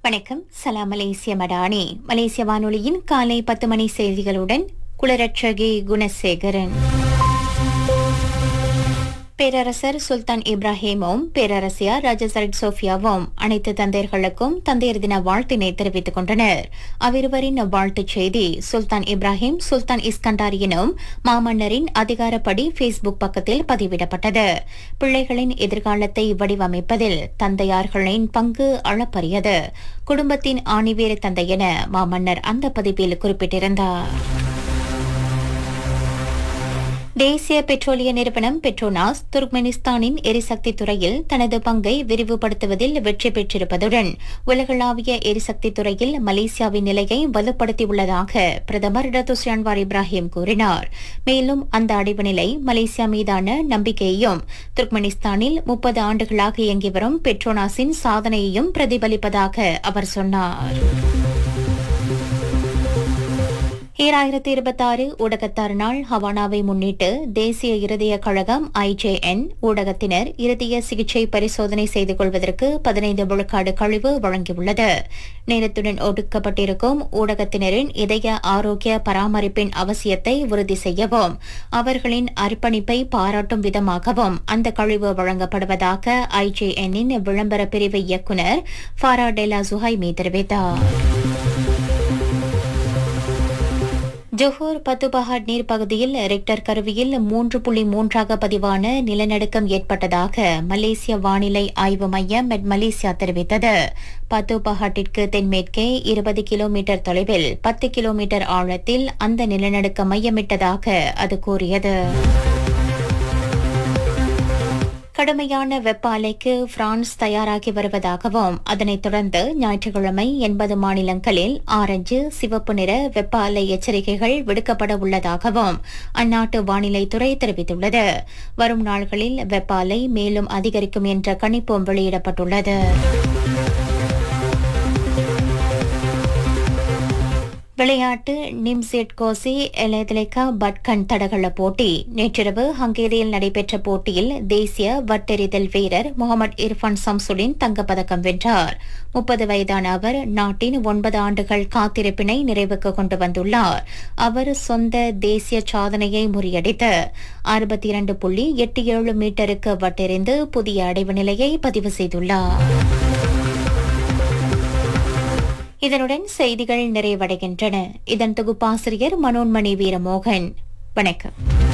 வணக்கம் சலாம் மலேசிய மடானி மலேசிய வானொலியின் காலை பத்து மணி செய்திகளுடன் குளரட்சகி குணசேகரன் பேரரசர் சுல்தான் இப்ராஹிமும் பேரரசியார் ராஜசரிட் சோஃபியாவும் அனைத்து தந்தையர்களுக்கும் தந்தையர் தின வாழ்த்தினை தெரிவித்துக் கொண்டனர் அவ்விருவரின் வாழ்த்துச் செய்தி சுல்தான் இப்ராஹிம் சுல்தான் இஸ்கண்டார் எனும் மாமன்னரின் அதிகாரப்படி ஃபேஸ்புக் பக்கத்தில் பதிவிடப்பட்டது பிள்ளைகளின் எதிர்காலத்தை வடிவமைப்பதில் தந்தையார்களின் பங்கு அளப்பரியது குடும்பத்தின் ஆணிவேறு தந்தை என மாமன்னர் அந்த பதிவில் குறிப்பிட்டிருந்தார் தேசிய பெட்ரோலிய நிறுவனம் பெட்ரோனாஸ் துர்க்மெனிஸ்தானின் எரிசக்தி துறையில் தனது பங்கை விரிவுபடுத்துவதில் வெற்றி பெற்றிருப்பதுடன் உலகளாவிய எரிசக்தி துறையில் மலேசியாவின் நிலையை வலுப்படுத்தியுள்ளதாக பிரதமர் டத்துஸ் அன்வார் இப்ராஹிம் கூறினார் மேலும் அந்த அடைவு நிலை மலேசியா மீதான நம்பிக்கையையும் துர்க்மெனிஸ்தானில் முப்பது ஆண்டுகளாக இயங்கி வரும் பெட்ரோனாஸின் சாதனையையும் பிரதிபலிப்பதாக அவர் சொன்னார் ஈராயிரத்தி இருபத்தாறு ஊடகத்தார் நாள் ஹவானாவை முன்னிட்டு தேசிய இருதய கழகம் ஐஜேஎன் ஊடகத்தினர் இருதய சிகிச்சை பரிசோதனை செய்து கொள்வதற்கு பதினைந்து விழுக்காடு கழிவு வழங்கியுள்ளது நேரத்துடன் ஒடுக்கப்பட்டிருக்கும் ஊடகத்தினரின் இதய ஆரோக்கிய பராமரிப்பின் அவசியத்தை உறுதி செய்யவும் அவர்களின் அர்ப்பணிப்பை பாராட்டும் விதமாகவும் அந்த கழிவு வழங்கப்படுவதாக ஐஜேஎன்னின் விளம்பர பிரிவு இயக்குநர் ஃபாரா டெலா சுஹைமி தெரிவித்தார் ஜொஹூர் பத்துபஹாட் நீர்ப்பகுதியில் ரெக்டர் கருவியில் மூன்று புள்ளி மூன்றாக பதிவான நிலநடுக்கம் ஏற்பட்டதாக மலேசிய வானிலை ஆய்வு மையம் மெட் மலேசியா தெரிவித்தது பத்துபஹாட்டிற்கு தென்மேற்கே இருபது கிலோமீட்டர் தொலைவில் பத்து கிலோமீட்டர் ஆழத்தில் அந்த நிலநடுக்கம் மையமிட்டதாக அது கூறியது கடுமையான வெப்ப அலைக்கு பிரான்ஸ் தயாராகி வருவதாகவும் அதனைத் தொடர்ந்து ஞாயிற்றுக்கிழமை எண்பது மாநிலங்களில் ஆரஞ்சு சிவப்பு நிற வெப்ப அலை எச்சரிக்கைகள் விடுக்கப்பட உள்ளதாகவும் அந்நாட்டு வானிலைத்துறை தெரிவித்துள்ளது வரும் நாள்களில் வெப்ப அலை மேலும் அதிகரிக்கும் என்ற கணிப்பும் வெளியிடப்பட்டுள்ளது விளையாட்டு நிம்செட் கோசி எலேதலேகா பட்கன் தடகள போட்டி நேற்றிரவு ஹங்கேரியில் நடைபெற்ற போட்டியில் தேசிய வட்டெறிதல் வீரர் முகமது இர்ஃபான் சம்சுடின் தங்கப்பதக்கம் வென்றார் முப்பது வயதான அவர் நாட்டின் ஒன்பது ஆண்டுகள் காத்திருப்பினை நிறைவுக்கு கொண்டு வந்துள்ளார் அவர் சொந்த தேசிய சாதனையை முறியடித்து அறுபத்தி இரண்டு புள்ளி எட்டு ஏழு மீட்டருக்கு வட்டெறிந்து புதிய அடைவு நிலையை பதிவு செய்துள்ளார் இதனுடன் செய்திகள் நிறைவடைகின்றன இதன் தொகுப்பாசிரியர் மனோன்மணி வீரமோகன் வணக்கம்